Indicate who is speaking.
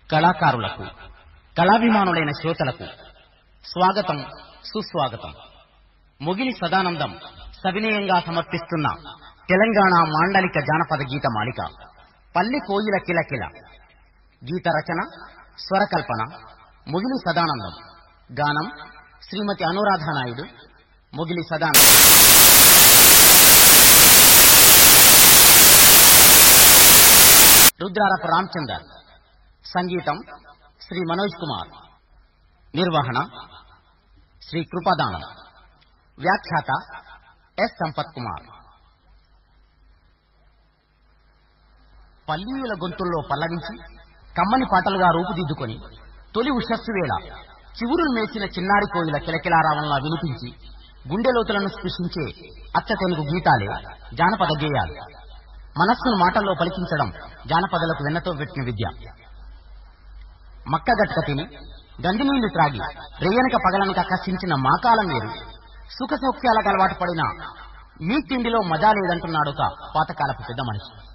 Speaker 1: కళాకారులకు కళాభిమానులైన శ్రోతలకు స్వాగతం సుస్వాగతం ముగిలి సదానందం సవినయంగా సమర్పిస్తున్న తెలంగాణ మాండలిక జానపద గీత మాలిక పల్లి కోయిల కిలకిల గీత రచన స్వరకల్పన ముగిలి సదానందం గానం శ్రీమతి అనురాధ నాయుడు ముగిలి సదానందం రుద్రారపు రామచందర్ సంగీతం శ్రీ మనోజ్ కుమార్ నిర్వహణ శ్రీ కృపదానం వ్యాఖ్యాత ఎస్ సంపత్ కుమార్ పల్లీయుల గొంతుల్లో పల్లవించి కమ్మని పాటలుగా రూపుదిద్దుకొని తొలి ఉషస్సు వేళ చివురులు మేసిన చిన్నారి కోయిల కిలకిలారావంలా వినిపించి గుండెలోతులను స్పృశించే అచ్చ తెలుగు గీతాలే జానపద గేయాలు మనస్సును మాటల్లో పలికించడం జానపదలకు వెన్నతో పెట్టిన విద్య మక్కగట్క తిని గంది నీళ్లు త్రాగి రేయనక పగలనక కష్టించిన మాకాలం వేరు సుఖ సౌఖ్యాలకు అలవాటు పడిన మీ తిండిలో మజా లేదంటున్నాడు ఒక పాతకాలపు పెద్ద మనిషి